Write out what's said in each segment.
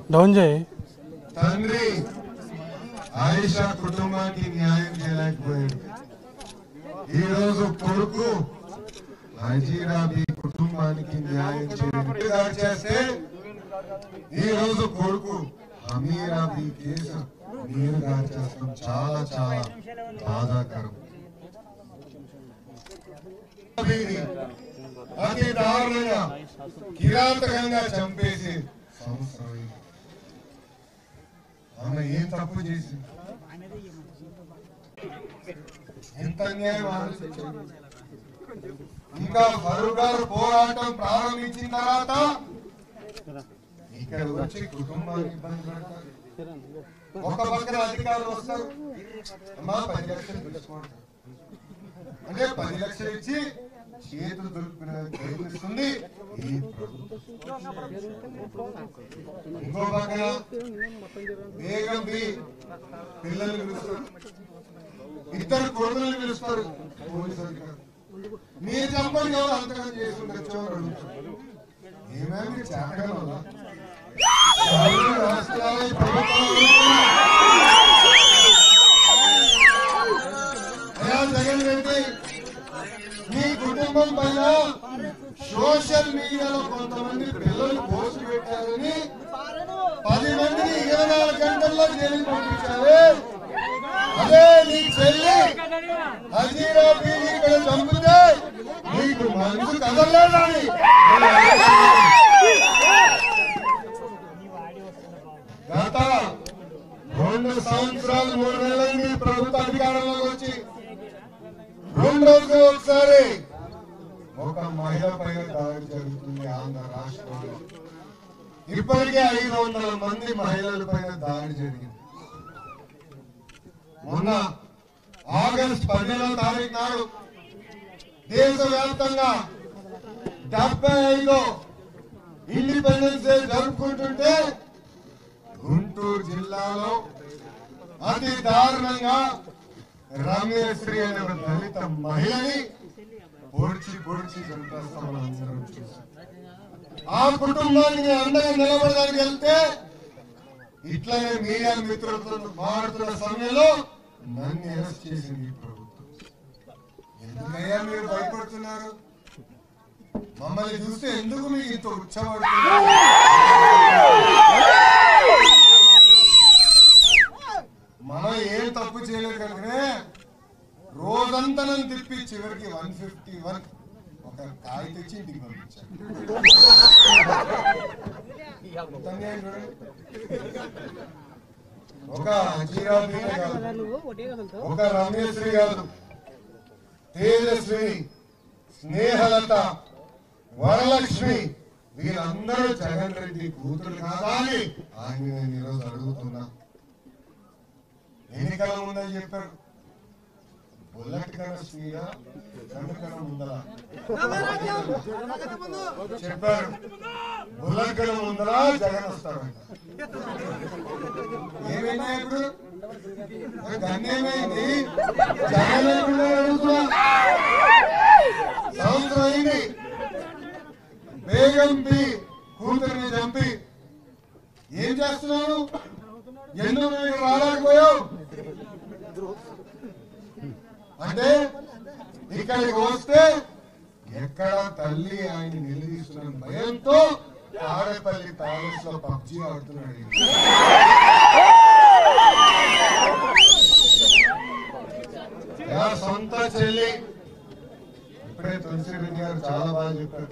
Down చేయి తండ్రి ఆయిషా కుటుంబానికి న్యాయం చేయలేకపోయాడు ఈ రోజు కొడుకు హజీరాబీ కుటుంబానికి న్యాయం చేయలేదు చేస్తే ఈ రోజు కొడుకు హమీరాబీ కేసు మీరు గారు చేస్తాం చాలా చాలా బాధాకరం హమీరాబీని అతి దారుణంగా కిరాతకంగా చంపేసి సంవత్సరం అయింది. ఆమె ఏం తప్పు చేసింది ఎంత అన్యాయం ఆలోచించండి ఇంకా ఫరూక్ గారు పోరాటం ప్రారంభించిన తర్వాత ఇక్కడ వచ్చి కుటుంబాన్ని ఇబ్బంది పెడతారు ఒక పక్కన అధికారులు వస్తారు అమ్మా పది లక్షలు తీసుకోండి అంటే పది లక్షలు ఇచ్చి చేతులు దొరుకుతున్న ప్రయత్నిస్తుంది ఈ ప్రభుత్వం ఇంకో పక్కన వేగం బి పిల్లల్ని పిలుస్తారు ఇద్దరు కొడుకులను పిలుస్తారు పోలీసు అధికారులు మీరు చంపండి ఎవరు అంతగా చేసుకుంటే ఏమైనా మీరు చేతగా ఉందా చాలా రాష్ట్రాలే ప్రభుత్వాలు అయ్యా జగన్ రెడ్డి మీ కుటుంబం పైన సోషల్ మీడియాలో కొంతమంది పిల్లలు పోస్ట్ పెట్టారని పది మందిని ఇరవై నాలుగు గంటల్లో జైలు పంపించారు అదే నీ చెల్లి హజీరా బీవీ ఇక్కడ చంపితే నీకు మనసు కదలలేదని గత రెండు సంవత్సరాలు మూడు నెలలైంది ప్రభుత్వ అధికారంలోకి వచ్చి రెండు రోజులు ఒకసారి ఒక మహిళ పైన దాడి జరుగుతుంది ఆంధ్ర రాష్ట్రంలో ఇప్పటికే ఐదు వందల మంది మహిళల పైన దాడి జరిగింది మొన్న ఆగస్ట్ పదిహేనవ తారీఖు నాడు దేశవ్యాప్తంగా డెబ్బై ఐదో ఇండిపెండెన్స్ డే జరుపుకుంటుంటే గుంటూరు జిల్లాలో అతి దారుణంగా రమ్యశ్రీ అనే ఒక దళిత మహిళని పొడిచి పొడిచి చంపేస్తామని అందరం చూసాం ఆ కుటుంబానికి అండగా నిలబడడానికి వెళ్తే ఇట్లనే మీడియా మిత్రులతో మాట్లాడుతున్న సమయంలో నన్ను అరెస్ట్ చేసింది ఈ ప్రభుత్వం ఎందుకయ్యా మీరు భయపడుతున్నారు మమ్మల్ని చూస్తే ఎందుకు మీకు ఇంత ఉచ్చబడుతున్నారు మనం ఏం తప్పు చేయలేదు కనుకనే రోజంతా నన్ను తిప్పి చివరికి వన్ ఫిఫ్టీ వన్ ఒక కాయ తెచ్చి ఇంటికి పంపించాను ఎంత అన్యాయం చూడండి. ఒక జీరాబీ కాదు ఒక రమేశ్వరి కాదు తేజస్వి స్నేహలత వరలక్ష్మి వీళ్ళందరూ జగన్ రెడ్డి కూతురు కాదా అని ఆయన నేను ఈరోజు అడుగుతున్నా ఎన్నికల ముందని చెప్పారు బుల్లెట్ కన్నా స్పీడా కన్ను కన్నా ముందరా చెప్పారు బుల్లెట్ కన్నా ముందరా జగన్ వస్తారంట ఏమైంది ఇప్పుడు గన్ను ఏమైంది జగన్ ఎప్పుడు అడుగుతున్నా సంవత్సరం అయింది బేగం బి కూతురిని చంపి ఏం చేస్తున్నావు ఎందుకు నువ్వు ఇక్కడ రాలేకపోయావు అంటే ఇక్కడికి వస్తే ఎక్కడ తల్లి ఆయన నిలదీస్తున్న భయంతో తాడేపల్లి ప్యాలెస్ లో పబ్జి ఆడుతున్నాడు ఈయన. నా సొంత చెల్లి ఇప్పుడే తులసి రెడ్డి గారు చాలా బాగా చెప్పారు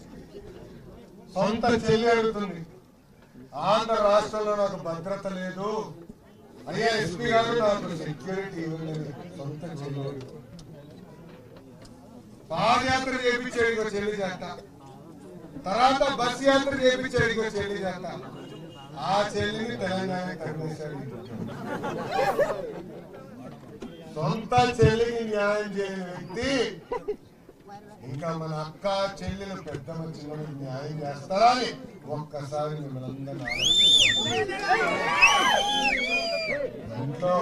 సొంత చెల్లి అడుగుతుంది ఆంధ్ర రాష్ట్రంలో నాకు భద్రత లేదు అయ్యా ఎస్పీ గారు నాకు సెక్యూరిటీ ఇవ్వలేదు సొంత చెల్లి అడుగుతుంది. పాదయాత్ర చేపించాడు ఇంకో చెల్లి చేత తర్వాత బస్ యాత్ర చేపించాడు ఇంకో చెల్లి చేత ఆ చెల్లిని తెలంగాణ తరిమేశాడు ఈ ముఖ్యమంత్రి. సొంత చెల్లికి న్యాయం చేయని వ్యక్తి ఇంకా మన అక్క చెల్లెలు పెద్ద చిన్నకి న్యాయం చేస్తారా అని ఒక్కసారి మిమ్మల్ని అందరినీ ఆలోచించండి. ఇంట్లో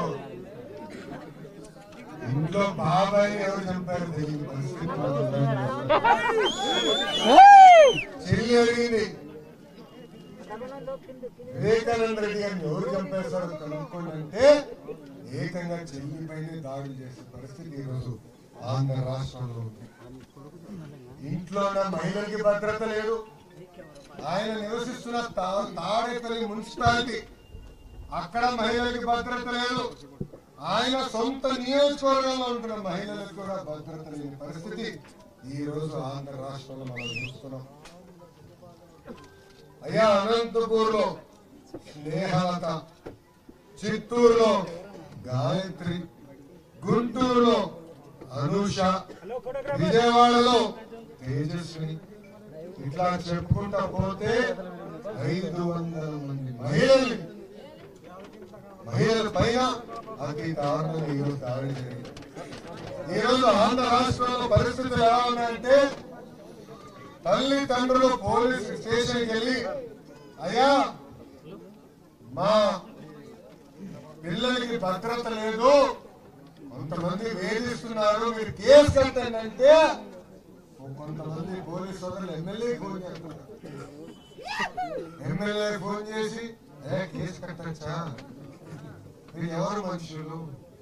ఇంట్లో బాబాయ్ ఎవరు చంపారు తెలియదు పరిస్థితి చెల్లి అడిగింది వివేకానంద రెడ్డి గారిని ఎవరు చంపేస్తారో కనుక్కోండి అంటే ఏకంగా చెల్లిపైనే దాడులు చేసే పరిస్థితి ఈరోజు ఆంధ్ర రాష్ట్రంలో ఉంది ఇంట్లో ఉన్న మహిళలకి భద్రత లేదు ఆయన నివసిస్తున్న తా- తాడేపల్లి మున్సిపాలిటీ అక్కడ మహిళలకి భద్రత లేదు ఆయన సొంత నియోజకవర్గంలో ఉంటున్న మహిళలకు కూడా భద్రత లేని పరిస్థితి ఈ రోజు ఆంధ్ర రాష్ట్రంలో మనం చూస్తున్నాం అయ్యా అనంతపూర్ లో స్నేహలత చిత్తూరులో గాయత్రి గుంటూరులో అనూష విజయవాడలో తేజస్విని ఇట్లా చెప్పుకుంటా పోతే ఐదు వందల మంది మహిళల్ని మహిళల పైన అతి దారుణంగా ఈరోజు దాడి జరిగింది ఈరోజు ఆంధ్ర రాష్ట్రంలో పరిస్థితులు ఎలా ఉన్నాయంటే తల్లిదండ్రులు పోలీస్ స్టేషన్కి వెళ్ళి అయ్యా మా పిల్లలకి భద్రత లేదు కొంతమంది వేధిస్తున్నారు మీరు కేసు కట్టండి అంటే కొంతమంది పోలీస్ సోదరులు ఎమ్మెల్యే ఫోన్ చేస్తున్నారు ఎమ్మెల్యే ఫోన్ చేసి ఏ కేసు కట్టచ్చా మీరు ఎవరు మనుషులు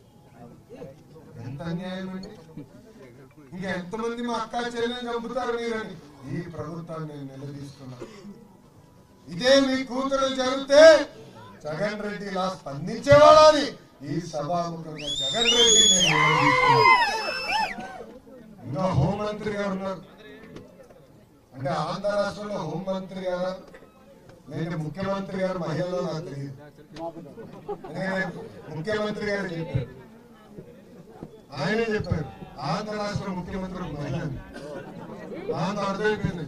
ఎంత అన్యాయం అండి ఇంకా ఎంతమంది మా అక్క చెల్లెని చంపుతారు మీరని ఈ ప్రభుత్వాన్ని నేను నిలదీస్తున్నా ఇదే మీ కూతురు జరిగితే జగన్ రెడ్డి ఇలా స్పందించేవాడని ఈ సభాముఖంగా జగన్ రెడ్డి నేను నిలదీస్తున్నా. ఇంకా హోంమంత్రి గారు ఉన్నారు అంటే ఆంధ్ర రాష్ట్రంలో హోంమంత్రి గారు లేదంటే ముఖ్యమంత్రి గారు మహిళలో నాకు తెలియదు ఎందుకంటే ముఖ్యమంత్రి గారు చెప్పారు ఆయనే చెప్పారు ఆంధ్ర రాష్ట్ర ముఖ్యమంత్రి ఒక మహిళ అని. నాకు అర్థమైపోయింది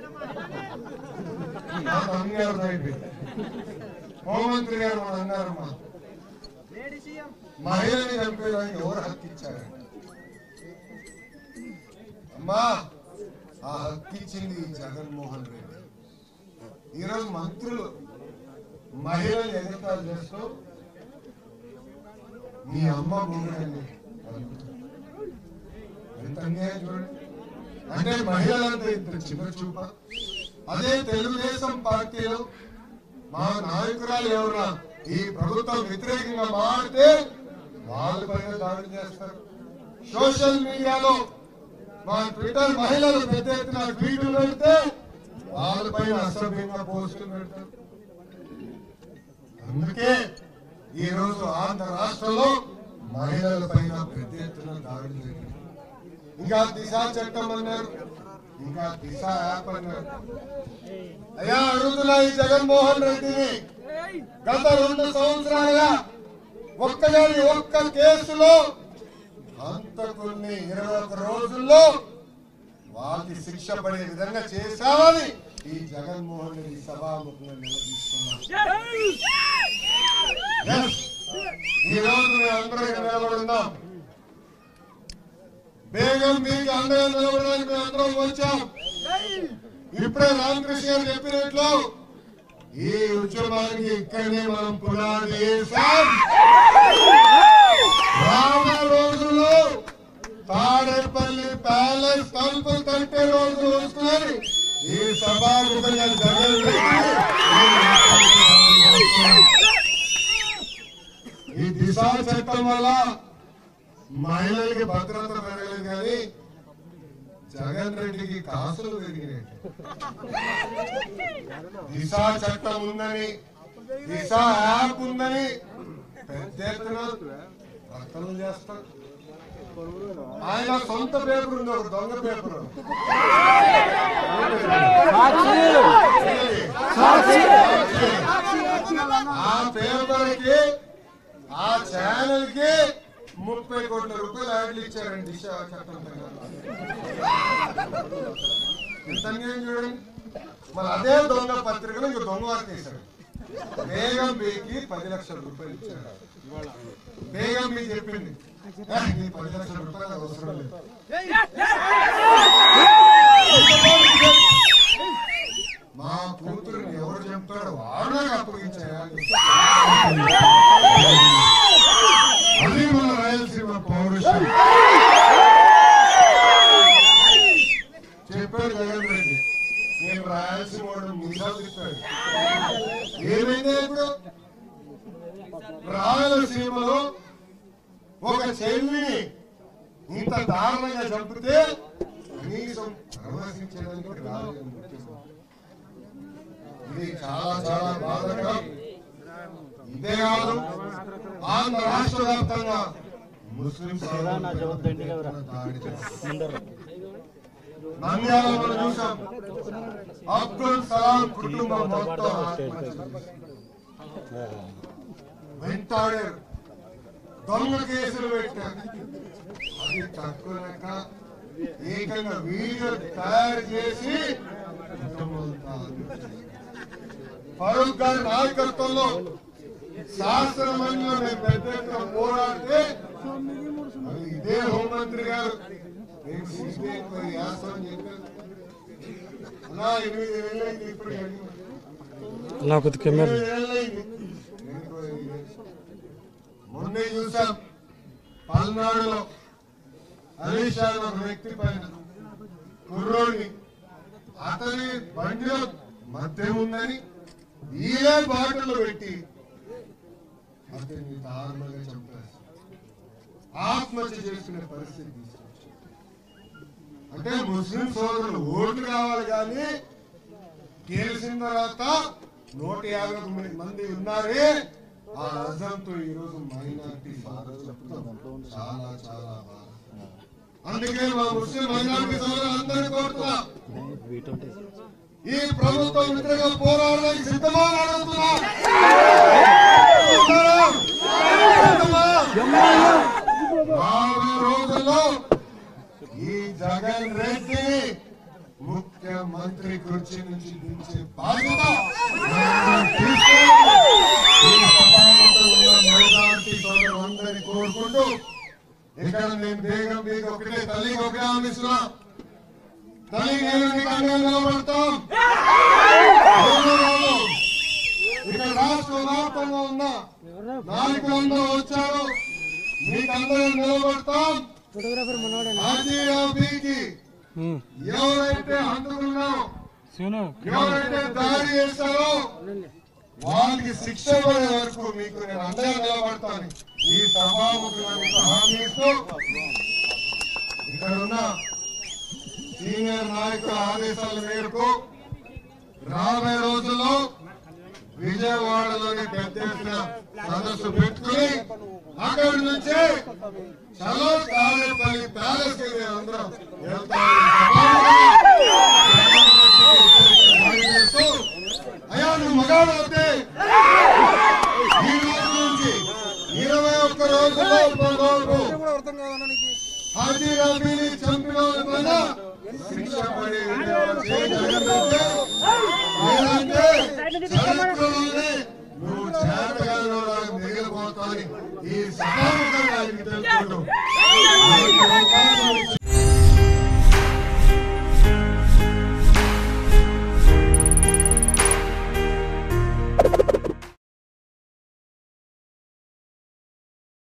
నాకు అన్ని అర్థమైపోయింది హోంమంత్రి గారు మన అన్నారమ్మా మహిళని చంపేదానికి ఎవరు హక్కు ఇచ్చారు అమ్మా ఆ హక్కు ఇచ్చింది ఈ జగన్మోహన్ రెడ్డి ఈరోజు మంత్రులు మహిళలు ఎగతాలు చేస్తూ మీ అమ్మ మొగుడని ఎంత అన్యాయం చూడండి అంటే మహిళలంతా ఇంత చిన్న చూప అదే తెలుగుదేశం పార్టీలో మా నాయకురాలు ఎవరా ఈ ప్రభుత్వం వ్యతిరేకంగా మారితే వాళ్ళపైన దాడి చేస్తారు సోషల్ మీడియాలో మా ట్విట్టర్ మహిళలు పెద్ద ఎత్తున ట్వీట్లు పెడితే వాళ్ళపైన అసభ్యంగా పోస్టులు పెడతారు అందుకే ఈ రోజు ఆంధ్ర రాష్ట్రంలో మహిళల పైన పెద్ద ఎత్తున దాడులు జరిగింది ఇంకా దిశ చట్టం అన్నారు ఇంకా దిశ యాప్ అన్నారు అయ్యా అడుగుతున్నా ఈ జగన్మోహన్ రెడ్డిని గత రెండు సంవత్సరాలుగా ఒక్కగాని ఒక్క కేసులో హంతకుల్ని ఇరవై ఒక్క రోజుల్లో వాళ్ళకి శిక్ష పడే విధంగా చేశామని ఈ జగన్మోహన్ రెడ్డి సభాముఖంగా నిలదీస్తున్నాం Yes. ఈ రోజు మేము అందరం ఇక్కడ నిలబడి ఉన్నాం బేగం మీకు అండగా నిలబడడానికి మేము అందరం వచ్చాం ఇప్పుడే రామకృష్ణ గారు చెప్పినట్లు ఈ ఉద్యమానికి ఇక్కడనే మనం పునాది వేశాం రానున్న రోజుల్లో తాడేపల్లి ప్యాలెస్ తలుపులు తట్టే రోజులు వస్తున్నాయి ఈ సభాముఖంగా జగన్ ఈ దిశా చట్టం వల్ల మహిళలకి భద్రత పెరగలేదు కానీ జగన్ రెడ్డికి కాసులు పెరిగినాయి దిశా చట్టం ఉందని దిశా యాప్ ఉందని పెద్ద ఎత్తున ప్రకటనలు చేస్తారు ఆయన సొంత పేపర్ ఉంది ఒక దొంగ పేపర్ ఆ పేపర్ కి ఆ ఛానల్ కి ముప్పై కోట్ల రూపాయలు యాడ్లు ఇచ్చారండి దిశ చట్టం పైన. ఎంత అన్యాయం చూడండి మరి అదే దొంగ పత్రికలు ఇంకో దొంగ వార్త వేశారు బేగం బీకి పది లక్షల రూపాయలు ఇచ్చారు బేగం బీ చెప్పింది "ఏ, నీ పది లక్షల రూపాయలు అవసరం లేదు మా కూతురుని ఎవరు చంపాడో వాడు నాకు అప్పగించాలి అది మన రాయలసీమ పౌరుషం చెప్పాడు జగన్ రెడ్డి నేను రాయలసీమ వాడు మీసాలు తిప్పాడు రాయలసీమలో ఒక చెల్లిని ఇంత దారుణంగా చంపితే కనీసం పరామర్శించడానికి రాలేదు ముఖ్యమంత్రి. ఇది చాలా చాలా బాధకరం ఇదే కాదు ఆంధ్ర రాష్ట్ర వ్యాప్తంగా ముస్లిం సోదరులపై దాడి చేస్తారు. నంద్యాలలో మనం చూసాం అబ్దుల్ సలాం కుటుంబం మొత్తం ఆత్మహత్య వెంటాడారు దొంగ కేసులు పెట్టారు అది తక్కువలేక ఏకంగా వీడియో తయారు చేసి కుటుంబంతో ఆత్మహత్య. ఫరూక్ గారి నాయకత్వంలో శాసన మండలిలో మేము పెద్ద ఎత్తున పోరాడితే మరి ఇదే హోంమంత్రి గారు మేము సిబిఐ ఎంక్వైరీ చేస్తామని చెప్పారు అలా ఎనిమిది ఏళ్ళైంది ఇప్పుడు నా కొద్ది కెమెరా ఎనిమిది ఏళ్ళైంది ఎంక్వైరీ చేసి. మొన్నే చూసాం పల్నాడులో హరీష్ అనే ఒక వ్యక్తి పైన కుర్రోడిని అతని బండిలో మద్యం ఉందని ఈయే బాటలో పెట్టి అతన్ని దారుణంగా చంపారు ఆత్మహత్య చేసుకునే పరిస్థితి తీసుకొచ్చారు అంటే ముస్లిం సోదరులు ఓట్లు కావాలి కానీ గెలిచిన తర్వాత నూట యాభై ఒక మంది ఉన్నారే ఆ అజంతో ఈ రోజు మైనార్టీ సోదరులు చెప్తాం చాలా చాలా బాధ అందుకే మా ముస్లిం మైనార్టీ సోదరులు అందరినీ కోరుతున్నా ఈ ప్రభుత్వం వ్యతిరేక పోరాడడానికి సిద్ధమా అని అడుగుతున్నా సిద్ధమా? సిద్ధమా? రాబోయే రోజుల్లో ఈ జగన్ రెడ్డి ముఖ్యమంత్రి కుర్చీ నుంచి దించే బాధ్యత మేము తీసుకొని ఈ సభాముఖంలో ఉన్న మైనారిటీ సోదరులందరినీ కోరుకుంటూ ఇక్కడ నేను బేగం బేగ ఒకటే తల్లికి ఒకటే ఆమెస్తున్నా తల్లి నేను నీకు అండగా నిలబడతాం అవును కాదు? ఇక్కడ రాష్ట్ర వ్యాప్తంగా ఉన్న నాయకులందరూ వచ్చారు మీకందరూ నిలబడతాం ఫోటోగ్రాఫర్ మనోడే ఆర్జీఆర్బీకి ఎవరైతే హంతకున్నారో శివను ఎవరైతే దాడి చేస్తారో వాళ్ళకి శిక్ష పడే వరకు మీకు నేను అండగా నిలబడతాను ఈ సభాముఖంగా మీకు హామీ ఇస్తూ ఇక్కడ ఉన్న సీనియర్ నాయకుల ఆదేశాల మేరకు రాబోయే రోజుల్లో విజయవాడలోని పెద్ద ఎత్తున సదస్సు పెట్టుకుని అక్కడి నుంచి చలో తాడేపల్లి ప్యాలెస్ కి మేము అందరం వెళ్తాం అయ్యా నువ్వు మగాడు అయితే ఈ రోజు నుంచి ఇరవై ఒక్క రోజుల్లో మనోడు హాజీ రబీని చంపిన వాళ్ళ పైన శిక్ష పడే విధంగా చేయగలిగితే లేదంటే